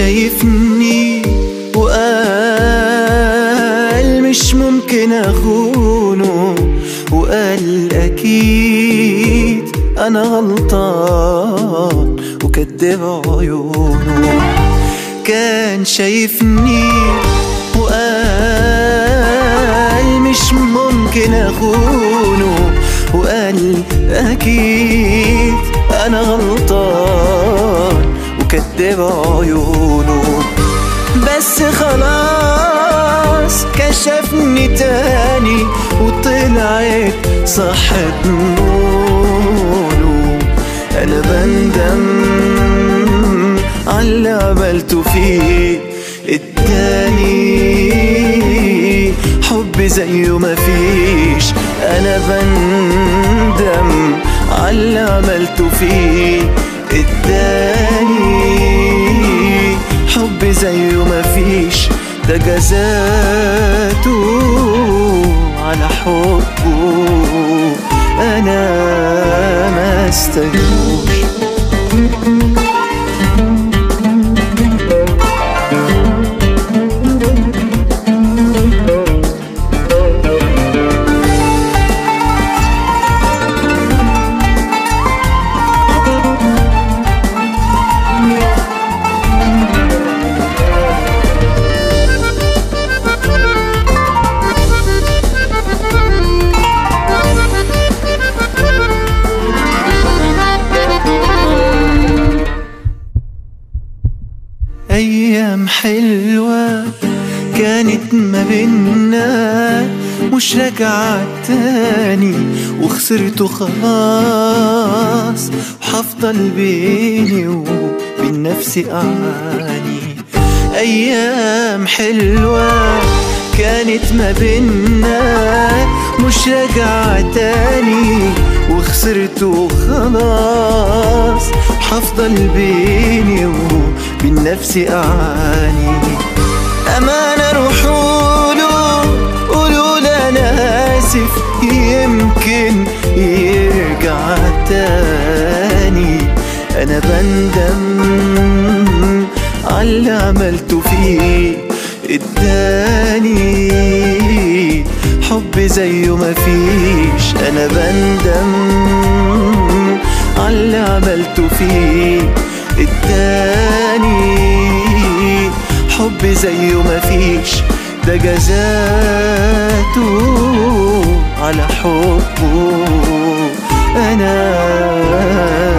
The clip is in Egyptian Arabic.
شايفني وقال مش ممكن اخونه وقال اكيد انا غلطان وكدب عيونه كان شايفني وقال مش ممكن اخونه وقال اكيد انا غلطان وكدب عيونه بس خلاص كشفني تاني وطلعت صحت نونه انا بندم عاللي عملته فيه اداني حب زيه مفيش انا بندم عاللي عملته فيه اداني حب زيه مفيش ده جزاته على حبه انا ما استجوش أيام حلوة كانت ما بينا مش راجعة تاني وخسرته خلاص وحفضل بيني وبين نفسي أعاني أيام حلوة كانت ما بينا مش راجعة تاني وخسرته خلاص حفضل بيني وبين نفسي أعاني أمانة روحوله قولوا له أنا آسف يمكن يرجع تاني أنا بندم عاللي عملته فيه اداني حب زيه مفيش انا بندم عاللي عملته فيه اداني حب زيه مفيش ده جزاته على حبه انا